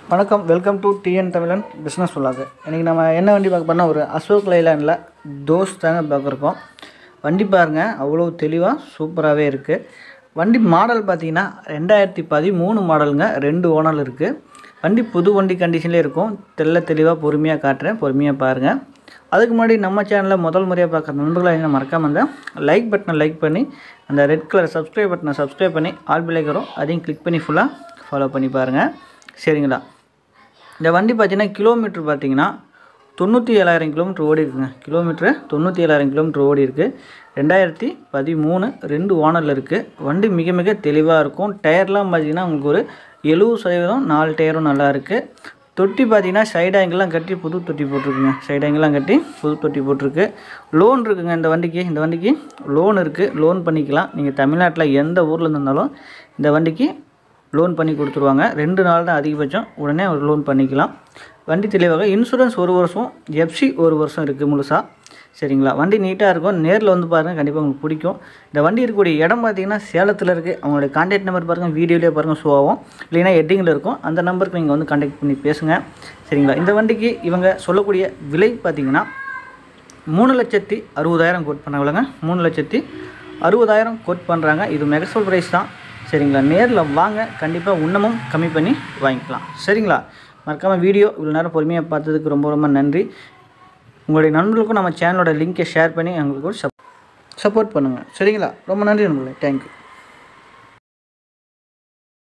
வணக்கம் welcome to TN Tamizhan business சொல்லாது இன்றைக்கி நம்ம என்ன வண்டி பார்க்க போனால் ஒரு அசோக் லைலாண்டில் தோஸ் தாங்க பார்க்குறோம் வண்டி பாருங்கள் அவ்வளோ தெளிவாக சூப்பராகவே இருக்குது வண்டி மாடல் பார்த்தீங்கன்னா ரெண்டாயிரத்தி பதிமூணு மாடலுங்க ரெண்டு ஓனர் இருக்குது வண்டி புது வண்டி கண்டிஷன்லேயே இருக்கும் தெள்ள தெளிவாக பொறுமையாக காட்டுறேன் பொறுமையாக பாருங்கள் அதுக்கு முன்னாடி நம்ம சேனலில் முதல் முறையாக பார்க்குற நண்பர்களாக என்ன மறக்காம அந்த லைக் பட்டனை லைக் பண்ணி அந்த ரெட் கலர் சப்ஸ்கிரைப் பட்டனை சப்ஸ்கிரைப் பண்ணி ஆல் பிள்ளைக்கு வரும் அதையும் கிளிக் பண்ணி ஃபுல்லாக ஃபாலோ பண்ணி பாருங்கள் சரிங்களா இந்த வண்டி பார்த்தீங்கன்னா கிலோமீட்டர் பார்த்தீங்கன்னா தொண்ணூற்றி ஏழாயிரம் கிலோமீட்டர் ஓடி இருக்குங்க கிலோமீட்ரு தொண்ணூற்றி ஏழாயிரம் கிலோமீட்டர் ஓடி இருக்குது ரெண்டாயிரத்தி பதிமூணு ரெண்டு ஓனரில் இருக்குது வண்டி மிக மிக தெளிவாக இருக்கும் டயர்லாம் பார்த்தீங்கன்னா உங்களுக்கு ஒரு எழுபது சதவீதம் நாலு டயரும் நல்லா இருக்குது தொட்டி பார்த்தீங்கன்னா சைடு ஆங்கிள்லாம் கட்டி புது தொட்டி போட்டிருக்குங்க சைடு ஆங்கிள்லாம் கட்டி புது தொட்டி போட்டிருக்கு லோன் இருக்குங்க இந்த வண்டிக்கு இந்த வண்டிக்கு லோன் இருக்குது லோன் பண்ணிக்கலாம் நீங்கள் தமிழ்நாட்டில் எந்த ஊரில் இருந்தாலும் இந்த வண்டிக்கு லோன் பண்ணி கொடுத்துருவாங்க ரெண்டு நாள் தான் அதிகபட்சம் உடனே ஒரு லோன் பண்ணிக்கலாம் வண்டி தெளிவாக இன்சூரன்ஸ் ஒரு வருஷம் எஃப்சி ஒரு வருஷம் இருக்குது முழுசாக சரிங்களா வண்டி நீட்டாக இருக்கும் நேரில் வந்து பாருங்கள் கண்டிப்பாக உங்களுக்கு பிடிக்கும் இந்த வண்டி இருக்கக்கூடிய இடம் பார்த்தீங்கன்னா சேலத்தில் இருக்குது அவங்களுடைய கான்டாக்ட் நம்பர் பாருங்கள் வீடியோலேயே பாருங்கள் ஷோ ஆகும் இல்லைன்னா ஹெட்டிங்கில் இருக்கும் அந்த நம்பருக்கு நீங்கள் வந்து கான்டாக்ட் பண்ணி பேசுங்க சரிங்களா இந்த வண்டிக்கு இவங்க சொல்லக்கூடிய விலை பார்த்தீங்கன்னா மூணு லட்சத்தி அறுபதாயிரம் கோட் பண்ணாங்களங்க மூணு லட்சத்தி அறுபதாயிரம் கோட் பண்ணுறாங்க இது மெகசோல் ப்ரைஸ் தான் சரிங்களா நேரில் வாங்க கண்டிப்பாக இன்னமும் கம்மி பண்ணி வாங்கிக்கலாம் சரிங்களா மறக்காமல் வீடியோ இவ்வளோ நேரம் பொறுமையாக பார்த்ததுக்கு ரொம்ப ரொம்ப நன்றி உங்களுடைய நண்பர்களுக்கும் நம்ம சேனலோட லிங்க்கை ஷேர் பண்ணி எங்களுக்கு சப் சப்போர்ட் பண்ணுங்கள் சரிங்களா ரொம்ப நன்றி நண்பர்களே தேங்க்யூ